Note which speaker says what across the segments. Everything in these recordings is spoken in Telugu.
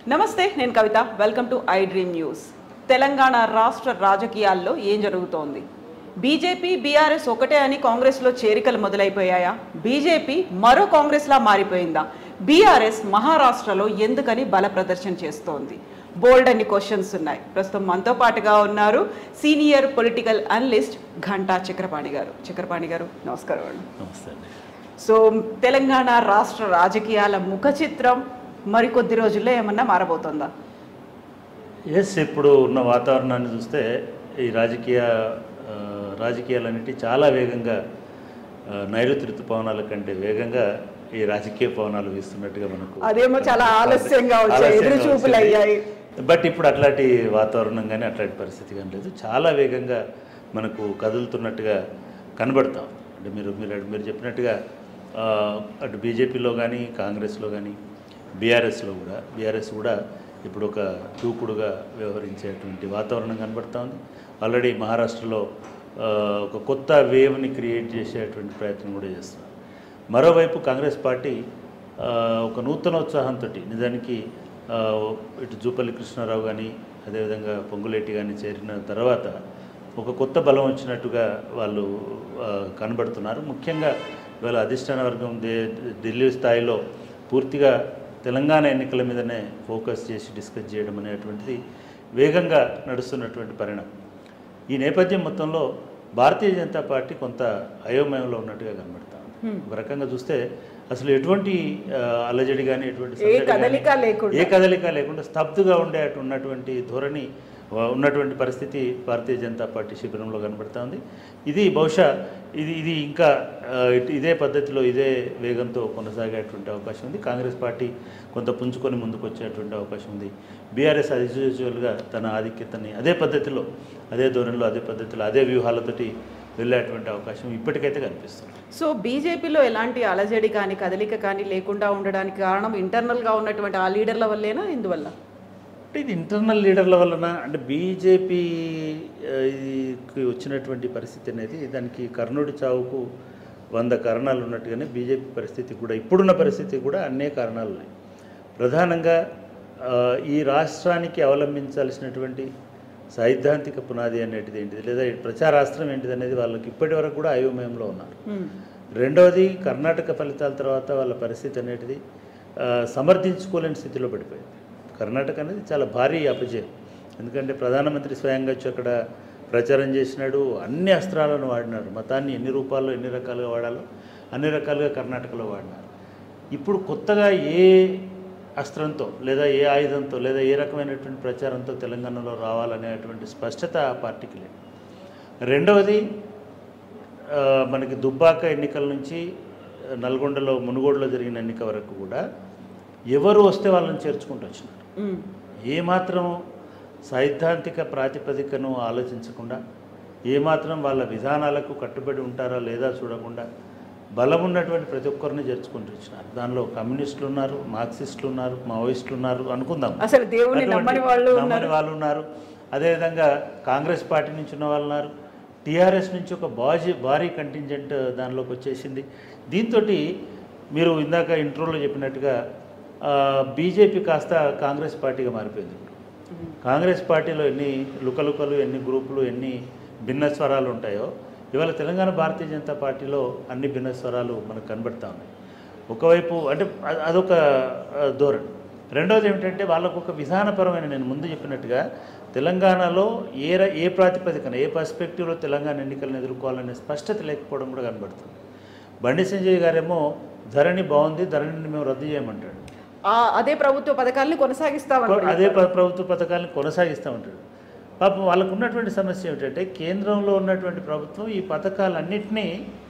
Speaker 1: నమస్తే నేను Kavitha welcome to I dream news Telangana రాష్ట్ర రాజకీయాల్లో ఏం జరుగుతోంది బీజేపీ బీఆర్ఎస్ ఒకటే అని కాంగ్రెస్లో చేరికలు మొదలైపోయాయా బీజేపీ మరో కాంగ్రెస్లా మారిపోయిందా బీఆర్ఎస్ మహారాష్ట్రలో ఎందుకని బల ప్రదర్శన చేస్తోంది బోల్డ్ అన్ని క్వశ్చన్స్ ఉన్నాయి ప్రస్తుతం మనతో పాటుగా ఉన్నారు senior political analyst Ghanta Chakrapani garu Chakrapani గారు నమస్కారం అండి
Speaker 2: నమస్తే అండి
Speaker 1: సో తెలంగాణ రాష్ట్ర రాజకీయాల ముఖ చిత్రం మరికొద్ది రోజుల్లో ఏమన్నా మారబోతుందా
Speaker 2: ఎస్ ఇప్పుడు ఉన్న వాతావరణాన్ని చూస్తే ఈ రాజకీయ ఆ, రాజకీయాలన్నిటి చాలా వేగంగా ఆ, నైరుతి ఋతుపవనాల కంటే వేగంగా ఈ రాజకీయ పవనాలు వీస్తున్నట్టుగా మనకు
Speaker 1: అదేమో చాలా ఆలస్యంగా వచ్చాయి
Speaker 2: ఆలస్యంగా
Speaker 1: ఎదురు చూపులు
Speaker 2: వచ్చింది.
Speaker 1: అయ్యాయి
Speaker 2: బట్ ఇప్పుడు అట్లాంటి వాతావరణం కానీ అట్లాంటి పరిస్థితి కానీ లేదు చాలా వేగంగా మనకు కదులుతున్నట్టుగా కనబడతాం అంటే మీరు మీరు మీరు చెప్పినట్టుగా ఆ, అటు బీజేపీలో కానీ కాంగ్రెస్లో కానీ బీఆర్ఎస్లో కూడా బీఆర్ఎస్ కూడా ఇప్పుడు ఒక దూకుడుగా వ్యవహరించేటువంటి వాతావరణం కనబడతా ఉంది ఆల్రెడీ మహారాష్ట్రలో ఆ, ఒక కొత్త వేవ్ని క్రియేట్ చేసేటువంటి ప్రయత్నం కూడా చేస్తున్నారు మరోవైపు కాంగ్రెస్ పార్టీ ఆ, ఒక నూతనోత్సాహంతో నిజానికి ఆ, ఇటు జూపల్లి కృష్ణారావు కానీ అదేవిధంగా పొంగులేటి కానీ చేరిన తర్వాత ఒక కొత్త బలం వచ్చినట్టుగా వాళ్ళు ఆ, కనబడుతున్నారు ముఖ్యంగా ఇవాళ అధిష్టాన వర్గం దే ఢిల్లీ స్థాయిలో పూర్తిగా తెలంగాణ ఎన్నికల మీదనే ఫోకస్ చేసి డిస్కస్ చేయడం అనేటువంటిది వేగంగా నడుస్తున్నటువంటి పరిణామం ఈ నేపథ్యం మొత్తంలో భారతీయ జనతా పార్టీ కొంత అయోమయంలో ఉన్నట్టుగా కనబడతా ఉంది ఒక రకంగా చూస్తే అసలు ఎటువంటి ఆ, అలజడి కానీ ఎటువంటి
Speaker 1: ఏ
Speaker 2: సందడి గానీ,
Speaker 1: కదలిక లేకుండా.
Speaker 2: ఏ కదలిక లేకుండా స్తబ్దుగా ఉండే అటు ఉన్నటువంటి ధోరణి ఆ, ఉన్నటువంటి పరిస్థితి భారతీయ జనతా పార్టీ శిబిరంలో కనబడతా ఉంది ఇది బహుశా ఇది ఇది ఇంకా ఆ, ఇట్- ఇదే పద్ధతిలో ఇదే వేగంతో కొనసాగేటువంటి అవకాశం ఉంది కాంగ్రెస్ పార్టీ కొంత పుంజుకొని ముందుకు వచ్చేటువంటి అవకాశం ఉంది బీఆర్ఎస్ యాజ్ యూజువల్గా తన ఆధిక్యతని అదే పద్ధతిలో అదే ధోరణిలో అదే పద్ధతిలో అదే వ్యూహాలతోటి వెళ్ళేటువంటి అవకాశం ఇప్పటికైతే కనిపిస్తుంది
Speaker 1: సో బీజేపీలో ఎలాంటి అలజడి కానీ కదలిక కానీ లేకుండా ఉండడానికి కారణం ఇంటర్నల్గా ఉన్నటువంటి ఆ లీడర్ల వల్లేనా ఇందువల్ల
Speaker 2: అంటే ఇది ఇంటర్నల్ లీడర్ల వలన అంటే బీజేపీ కి వచ్చినటువంటి పరిస్థితి అనేది దానికి కర్ణుడి చావుకు వంద కారణాలు ఉన్నట్టుగానే బీజేపీ పరిస్థితి కూడా ఇప్పుడున్న పరిస్థితి కూడా అన్నే కారణాలు ఉన్నాయి ప్రధానంగా ఆ, ఈ రాష్ట్రానికి అవలంబించాల్సినటువంటి సైద్ధాంతిక పునాది అనేటిది ఏంటిది లేదా ఈ ప్రచారాస్త్రం ఏంటిది అనేది వాళ్ళకి ఇప్పటి వరకు కూడా అయోమయంలో ఉన్నారు
Speaker 1: హ్మ్.
Speaker 2: రెండవది కర్ణాటక ఫలితాల తర్వాత వాళ్ళ పరిస్థితి అనేటిది ఆ, సమర్థించుకోలేని స్థితిలో పడిపోయింది కర్ణాటక అనేది చాలా భారీ అపజయం ఎందుకంటే ప్రధానమంత్రి స్వయంగా వచ్చి అక్కడ ప్రచారం చేసినాడు అన్ని అస్త్రాలను వాడినాడు మతాన్ని ఎన్ని రూపాల్లో ఎన్ని రకాలుగా వాడాలో అన్ని రకాలుగా కర్ణాటకలో వాడినారు ఇప్పుడు కొత్తగా ఏ అస్త్రంతో లేదా ఏ ఆయుధంతో లేదా ఏ రకమైనటువంటి ప్రచారంతో తెలంగాణలో రావాలనేటువంటి స్పష్టత ఆ పార్టీకి లేదు రెండవది ఆ, మనకి దుబ్బాక ఎన్నికల నుంచి నల్గొండలో మునుగోడులో జరిగిన ఎన్నిక వరకు కూడా ఎవరు వస్తే వాళ్ళని చేర్చుకుంటూ వచ్చినారు
Speaker 1: హ్మ్.
Speaker 2: ఏమాత్రం సైద్ధాంతిక ప్రాతిపదికను ఆలోచించకుండా ఏమాత్రం వాళ్ళ విధానాలకు కట్టుబడి ఉంటారా లేదా చూడకుండా బలం ఉన్నటువంటి ప్రతి ఒక్కరిని చేర్చుకుంటూ వచ్చినారు దానిలో కమ్యూనిస్టులు ఉన్నారు మార్క్సిస్టులు ఉన్నారు మావోయిస్టులు ఉన్నారు అనుకుందాం
Speaker 1: అసలు దేవుణ్ణి
Speaker 2: అటువంటి
Speaker 1: నమ్మని వాళ్ళు
Speaker 2: నమ్మని
Speaker 1: ఉన్నారు
Speaker 2: వాళ్ళు ఉన్నారు అదేవిధంగా కాంగ్రెస్ పార్టీ నుంచి ఉన్న వాళ్ళు ఉన్నారు టీఆర్ఎస్ నుంచి ఒక బాజీ భారీ కంటింజెంట్ దానిలోకి వచ్చేసింది దీంతో మీరు ఇందాక ఇంట్రోలో చెప్పినట్టుగా బీజేపీ కాస్త కాంగ్రెస్ పార్టీగా మారిపోయింది కాంగ్రెస్ పార్టీలో ఎన్ని లుకలుకలు ఎన్ని గ్రూపులు ఎన్ని భిన్న స్వరాలు ఉంటాయో ఇవాళ తెలంగాణ భారతీయ జనతా పార్టీలో అన్ని భిన్న స్వరాలు మనకు కనబడతా ఉన్నాయి ఒకవైపు అంటే అ- అదొక ఆ, ధోరణి రెండవది ఏమిటంటే వాళ్ళకు ఒక విధానపరమైన నేను ముందు చెప్పినట్టుగా తెలంగాణలో ఏ ర- ఏ ప్రాతిపదికన ఏ పర్స్పెక్టివ్లో తెలంగాణ ఎన్నికలను ఎదుర్కోవాలనే స్పష్టత లేకపోవడం కూడా కనబడుతుంది బండి సంజయ్ గారేమో ధరణి బాగుంది ధరణిని మేము రద్దు చేయమంటాడు
Speaker 1: ఆ అదే ప్రభుత్వ పథకాల్ని కొనసాగిస్తామని
Speaker 2: అదే ప్ర- ప్రభుత్వ పథకాలను కొనసాగిస్తూ ఉంటాడు పాపం వాళ్ళకు ఉన్నటువంటి సమస్య ఏమిటంటే కేంద్రంలో ఉన్నటువంటి ప్రభుత్వం ఈ పథకాలన్నింటినీ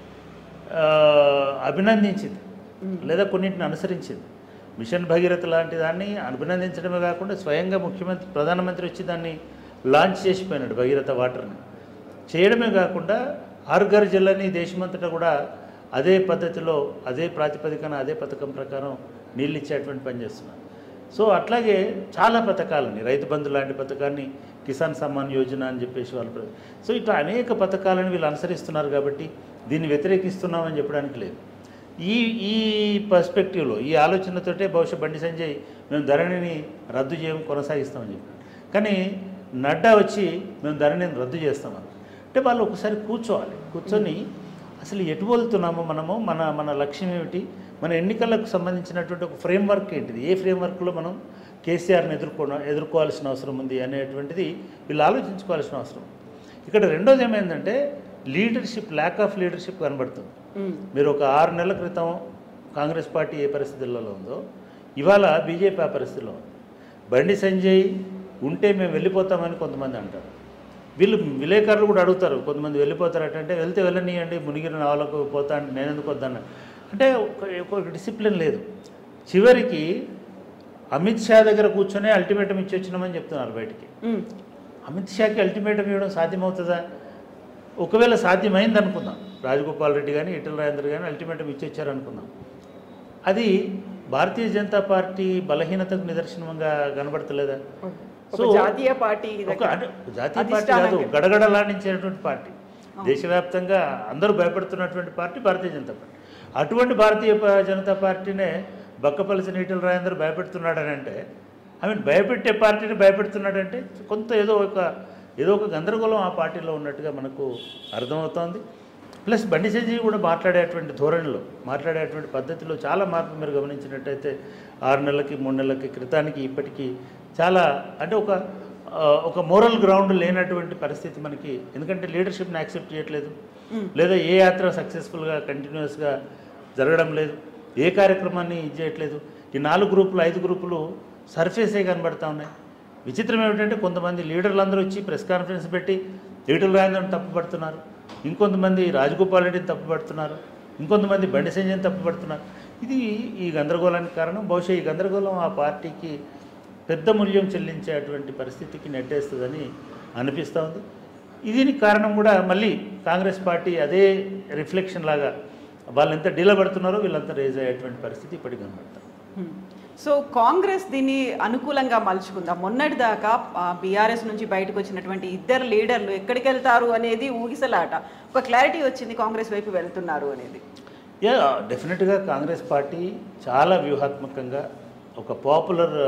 Speaker 2: ఆ, అభినందించింది లేదా కొన్నింటిని అనుసరించింది మిషన్ భగీరథ లాంటి దాన్ని అభినందించడమే కాకుండా స్వయంగా ముఖ్యమంత్రి ప్రధానమంత్రి వచ్చి దాన్ని లాంచ్ చేసిపోయినాడు భగీరథ వాటర్ని చేయడమే కాకుండా హర్ఘర్ జిల్లాని దేశమంతటా కూడా అదే పద్ధతిలో అదే ప్రాతిపదికన అదే పథకం ప్రకారం నీళ్ళు ఇచ్చేటువంటి పని చేస్తున్నారు సో అట్లాగే చాలా పథకాలని రైతు బంధు లాంటి పథకాన్ని కిసాన్ సమ్మాన్ యోజన అని చెప్పేసి వాళ్ళు ప్ర- సో ఇట్లా అనేక పథకాలను వీళ్ళు అనుసరిస్తున్నారు కాబట్టి దీన్ని వ్యతిరేకిస్తున్నామని చెప్పడానికి లేదు ఈ ఈ పర్స్పెక్టివ్లో ఈ ఆలోచనతోటే బహుశా బండి సంజయ్ మేము ధరణిని రద్దు చేయడం కొనసాగిస్తామని చెప్పారు కానీ నడ్డా వచ్చి మేము ధరణిని రద్దు చేస్తామని అంటే వాళ్ళు ఒకసారి కూర్చోవాలి కూర్చొని అసలు ఎటు వెళ్తున్నామో మనము మన మన లక్ష్యం ఏమిటి మన ఎన్నికలకు సంబంధించినటువంటి ఒక ఫ్రేమ్వర్క్ ఏంటిది ఏ ఫ్రేమ్వర్క్లో మనం కేసీఆర్ని ఎదుర్కో ఎదుర్కోవాల్సిన అవసరం ఉంది అనేటువంటిది వీళ్ళు ఆలోచించుకోవాల్సిన అవసరం ఇక్కడ రెండోది ఏమైందంటే లీడర్షిప్ ల్యాక్ ఆఫ్ లీడర్షిప్ కనబడుతుంది
Speaker 1: ఉమ్,
Speaker 2: మీరు ఒక ఆరు నెలల క్రితం కాంగ్రెస్ పార్టీ ఏ పరిస్థితులలో ఉందో ఇవాళ బీజేపీ ఆ పరిస్థితిలో ఉంది బండి సంజయ్ ఉంటే మేము వెళ్ళిపోతామని కొంతమంది అంటారు వీళ్ళు విలేకరులు కూడా అడుగుతారు కొంతమంది వెళ్ళిపోతారట అంటే వెళ్తే వెళ్ళనియండి మునిగిన నావలకు పోతా అంటే నేను ఎందుకు వద్దన్న అంటే ఒక ఒక డిసిప్లిన్ లేదు చివరికి అమిత్ షా దగ్గర కూర్చొని అల్టిమేటం ఇచ్చి వచ్చినామని చెప్తున్నారు బయటికి
Speaker 1: ఉమ్,
Speaker 2: అమిత్ షాకి అల్టిమేటం ఇవ్వడం సాధ్యమవుతుందా ఒకవేళ సాధ్యమైంది అనుకుందాం రాజగోపాల్ రెడ్డి కానీ ఈటల రాజేంద్ర కానీ అల్టిమేటం ఇచ్చొచ్చారు అనుకుందాం అది భారతీయ జనతా పార్టీ బలహీనతకు నిదర్శనంగా కనబడతలేదా
Speaker 1: ఒక
Speaker 2: సో-
Speaker 1: జాతీయ పార్టీ
Speaker 2: ఒక అంటే జాతీయ పార్టీ
Speaker 1: అధిష్టానం
Speaker 2: కాదు
Speaker 1: కింద.
Speaker 2: గడగడలాడించేటువంటి పార్టీ దేశవ్యాప్తంగా అందరూ భయపడుతున్నటువంటి పార్టీ భారతీయ జనతా పార్టీ అటువంటి భారతీయ ప- జనతా పార్టీనే బక్కపలిసి నీటల రాజేందర్ భయపెడుతున్నాడని అంటే ఐ మీన్ భయపెట్టే పార్టీని భయపెడుతున్నాడంటే కొంత ఏదో ఒక ఏదో ఒక గందరగోళం ఆ పార్టీలో ఉన్నట్టుగా మనకు అర్థమవుతోంది ప్లస్ బండి సంజయ్ కూడా మాట్లాడేటువంటి ధోరణిలో మాట్లాడేటువంటి పద్ధతిలో చాలా మార్పు మీరు గమనించినట్టయితే ఆరు నెలలకి మూడు నెలలకి క్రితానికి ఇప్పటికీ చాలా అంటే ఒక ఆ, ఒక మోరల్ గ్రౌండ్ లేనటువంటి పరిస్థితి మనకి ఎందుకంటే లీడర్షిప్ని యాక్సెప్ట్ చేయట్లేదు లేదా ఏ యాత్ర సక్సెస్ఫుల్గా కంటిన్యూస్గా జరగడం లేదు ఏ కార్యక్రమాన్ని ఇది చేయట్లేదు ఈ నాలుగు గ్రూపులు ఐదు గ్రూపులు సర్ఫేసే కనబడతా ఉన్నాయి విచిత్రం ఏమిటంటే కొంతమంది లీడర్లు అందరూ వచ్చి ప్రెస్ కాన్ఫరెన్స్ పెట్టి లీడర్లు రాయందని తప్పుపడుతున్నారు ఇంకొంతమంది రాజగోపాల్ రెడ్డిని తప్పుపడుతున్నారు ఇంకొంతమంది బండి సంజయ్ని తప్పుపడుతున్నారు ఇది ఈ గందరగోళానికి కారణం బహుశా ఈ గందరగోళం ఆ పార్టీకి పెద్ద మూల్యం చెల్లించేటువంటి పరిస్థితికి నెట్టేస్తుందని అనిపిస్తూ ఉంది దీనికి కారణం కూడా మళ్ళీ కాంగ్రెస్ పార్టీ అదే రిఫ్లెక్షన్ లాగా వాళ్ళు ఎంత డీల పడుతున్నారో వీళ్ళంతా రేజ్ అయ్యేటువంటి పరిస్థితి ఇప్పటికి కనబడతారు
Speaker 1: హ్మ్. సో కాంగ్రెస్ దీన్ని అనుకూలంగా మలుచుకుందా మొన్నటి దాకా బీఆర్ఎస్ నుంచి బయటకు వచ్చినటువంటి ఇద్దరు లీడర్లు ఎక్కడికి వెళ్తారు అనేది ఊగిసలాట ఒక క్లారిటీ వచ్చింది కాంగ్రెస్ వైపు వెళ్తున్నారు అనేది
Speaker 2: యా డెఫినెట్గా కాంగ్రెస్ పార్టీ చాలా వ్యూహాత్మకంగా ఒక పాపులర్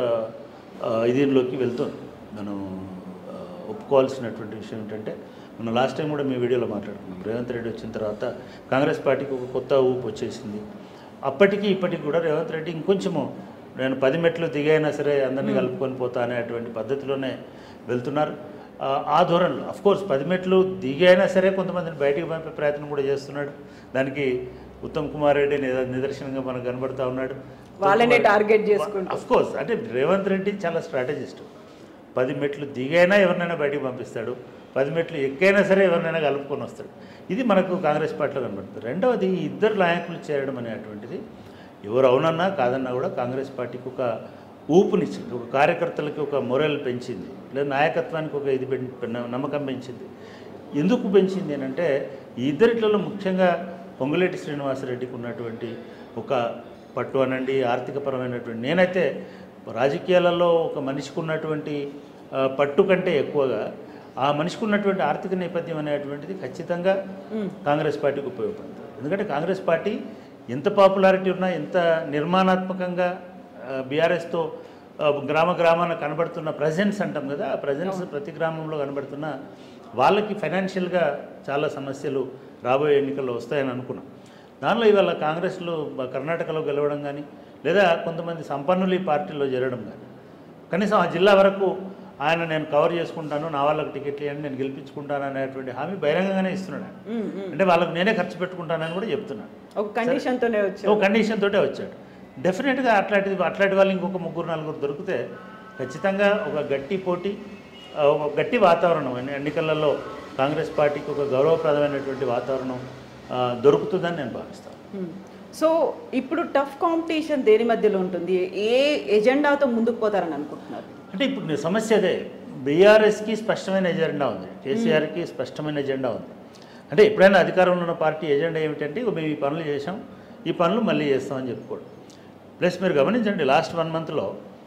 Speaker 2: ఇదిలోకి వెళ్తుంది మనం ఆ, ఒప్పుకోవాల్సినటువంటి విషయం ఏంటంటే మనం లాస్ట్ టైం కూడా మీ వీడియోలో మాట్లాడుకున్నాం రేవంత్ రెడ్డి వచ్చిన తర్వాత కాంగ్రెస్ పార్టీకి ఒక కొత్త ఊపు వచ్చేసింది అప్పటికి ఇప్పటికి కూడా రేవంత్ రెడ్డి ఇంకొంచెము నేను పది మెట్లు దిగైనా సరే అందరినీ కలుపుకొని పోతా అనేటువంటి పద్ధతిలోనే వెళ్తున్నారు ఆ, ఆ ధోరణిలో అఫ్ కోర్స్ పది మెట్లు దిగైనా సరే కొంతమందిని బయటికి పంపే ప్రయత్నం కూడా చేస్తున్నాడు దానికి ఉత్తమ్ కుమార్ రెడ్డి నిద- నిదర్శనంగా మనకు కనబడతా ఉన్నాడు
Speaker 1: వాళ్ళనే టార్గెట్ చేసుకుంటూ
Speaker 2: అఫ్ కోర్స్ అంటే రేవంత్ రెడ్డి చాలా స్ట్రాటజిస్ట్ పది మెట్లు దిగైనా ఎవరినైనా బయటికి పంపిస్తాడు పది మెట్లు ఎక్కైనా సరే ఎవరినైనా కలుపుకొని వస్తాడు ఇది మనకు కాంగ్రెస్ పార్టీలో కనబడుతుంది రెండవది ఈ ఇద్దరు నాయకులు చేరడం అనేటువంటిది ఎవరు అవునన్నా కాదన్నా కూడా కాంగ్రెస్ పార్టీకి ఒక ఊపునిచ్చింది ఒక కార్యకర్తలకి ఒక మొరల్ పెంచింది లేదా నాయకత్వానికి ఒక ఇది పెం- పెం- నమ్మకం పెంచింది ఎందుకు పెంచింది అని అంటే ఈ ఇద్దరిట్లలో ముఖ్యంగా పొంగులేటి శ్రీనివాసరెడ్డికి ఉన్నటువంటి ఒక పట్టు అనండి ఆర్థికపరమైనటువంటి నేనైతే రాజకీయాలలో ఒక మనిషికి ఉన్నటువంటి ఆ, పట్టు కంటే ఎక్కువగా ఆ మనిషికి ఉన్నటువంటి ఆర్థిక నేపథ్యం అనేటువంటిది ఖచ్చితంగా కాంగ్రెస్ పార్టీకి ఉపయోగపడుతుంది ఎందుకంటే కాంగ్రెస్ పార్టీ ఎంత పాపులారిటీ ఉన్నా ఎంత నిర్మాణాత్మకంగా బీఆర్ఎస్తో గ్రామ గ్రామాన కనబడుతున్న ప్రజెన్స్ అంటాం కదా ఆ ప్రజెన్స్ ప్రతి గ్రామంలో కనబడుతున్న వాళ్ళకి ఫైనాన్షియల్గా చాలా సమస్యలు రాబోయే ఎన్నికల్లో వస్తాయని అనుకున్నాం దానిలో ఇవాళ కాంగ్రెస్లో బ- కర్ణాటకలో గెలవడం కానీ లేదా కొంతమంది సంపన్నులు ఈ పార్టీలో చేరడం కానీ కనీసం ఆ జిల్లా వరకు ఆయన నేను కవర్ చేసుకుంటాను నా వాళ్ళకి టికెట్లు ఇవ్వండి నేను గెలిపించుకుంటాను అనేటువంటి హామీ బహిరంగంగానే ఇస్తున్నాడు ఆయన.
Speaker 1: ఉమ్, ఉమ్.
Speaker 2: అంటే వాళ్ళకి నేనే ఖర్చు పెట్టుకుంటానని కూడా చెప్తున్నాను
Speaker 1: ఒక కండిషన్ తోనే వచ్చారు
Speaker 2: ఓ కండిషన్ తోటే వచ్చాడు డెఫినెట్గా అట్లాంటిది అట్లాంటి వాళ్ళు ఇంకొక ముగ్గురు నలుగురు దొరికితే ఖచ్చితంగా ఒక గట్టి పోటీ ఆ, ఒక గట్టి వాతావరణం ఎన్ని- ఎన్నికలలో కాంగ్రెస్ పార్టీకి ఒక గౌరవప్రదమైనటువంటి వాతావరణం ఆ, దొరుకుతుందని నేను భావిస్తాను
Speaker 1: హ్మ్. సో ఇప్పుడు టఫ్ కాంపిటీషన్ దేని మధ్యలో ఉంటుంది ఏ ఎజెండాతో ముందుకు పోతారని అనుకుంటున్నారు
Speaker 2: అంటే ఇప్పుడు నీ సమస్య అదే బీఆర్ఎస్కి స్పష్టమైన ఎజెండా ఉంది కేసీఆర్కి స్పష్టమైన ఎజెండా ఉంది అంటే ఎప్పుడైనా అధికారంలో ఉన్న పార్టీ ఎజెండా ఏమిటంటే ఇగో మేము ఈ పనులు చేసాం ఈ పనులు మళ్ళీ చేస్తామని చెప్పుకోవడం ప్లస్ మీరు గమనించండి లాస్ట్ వన్ మంత్లో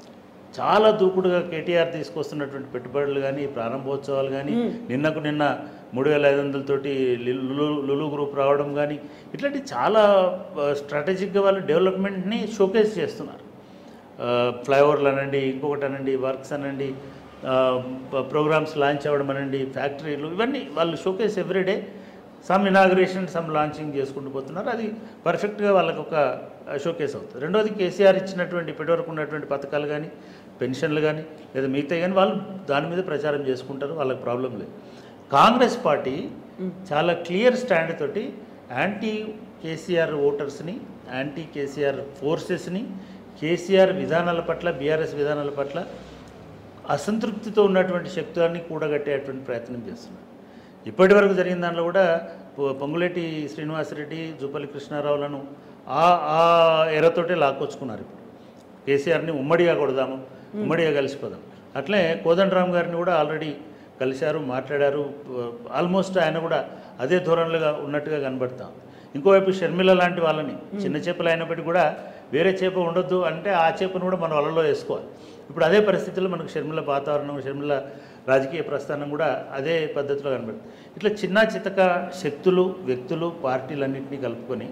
Speaker 2: చాలా దూకుడుగా కేటీఆర్ తీసుకొస్తున్నటువంటి పెట్టుబడులు కానీ ప్రారంభోత్సవాలు కానీ నిన్నకు నిన్న మూడు వేల ఐదు వందలతోటి లులు లులు గ్రూప్ రావడం కానీ ఇట్లాంటి చాలా స్ట్రాటజిక్గా వాళ్ళు డెవలప్మెంట్ని షోకేస్ చేస్తున్నారు ఫ్లైఓవర్లు అనండి ఇంకొకటి అనండి వర్క్స్ అనండి ప్రోగ్రామ్స్ లాంచ్ అవ్వడం అనండి ఫ్యాక్టరీలు ఇవన్నీ వాళ్ళు showcase everyday some inauguration some launching చేసుకుంటూ పోతున్నారు అది పర్ఫెక్ట్గా వాళ్ళకి ఒక షోకేస్ అవుతుంది రెండోది కేసీఆర్ ఇచ్చినటువంటి ఇప్పటివరకు ఉన్నటువంటి పథకాలు కానీ పెన్షన్లు కానీ లేదా మిగతా కానీ వాళ్ళు దాని మీద ప్రచారం చేసుకుంటారు వాళ్ళకి ప్రాబ్లం లేదు కాంగ్రెస్ పార్టీ చాలా క్లియర్ స్టాండ్ తోటి యాంటీ కేసీఆర్ ఓటర్స్ని యాంటీ కేసీఆర్ ఫోర్సెస్ని కేసీఆర్ విధానాల పట్ల బీఆర్ఎస్ విధానాల పట్ల అసంతృప్తితో ఉన్నటువంటి శక్తులన్నీ కూడగట్టేటువంటి ప్రయత్నం చేస్తున్నారు ఇప్పటి వరకు జరిగిన దానిలో కూడా పొ- పొంగులేటి శ్రీనివాసరెడ్డి జూపల్లి కృష్ణారావులను ఆ ఆ ఎరతోటే లాక్కొచ్చుకున్నారు ఇప్పుడు కేసీఆర్ని ఉమ్మడిగా కొడదాము ఉమ్మడిగా కలిసిపోదాం అట్లే కోదండరామ్ గారిని కూడా ఆల్రెడీ కలిశారు మాట్లాడారు ఆల్మోస్ట్ ఆయన కూడా అదే ధోరణిలో ఉన్నట్టుగా కనబడతాం ఇంకోవైపు షర్మిల లాంటి వాళ్ళని చిన్న చేపలు అయినప్పటికీ కూడా వేరే చేప ఉండొద్దు అంటే ఆ చేపను కూడా మన వలలో వేసుకోవాలి ఇప్పుడు అదే పరిస్థితుల్లో మనకు షర్మిల వాతావరణం షర్మిల రాజకీయ ప్రస్థానం కూడా అదే పద్ధతిలో కనబడుతుంది ఇట్లా చిన్న చితక శక్తులు వ్యక్తులు పార్టీలన్నింటినీ కలుపుకొని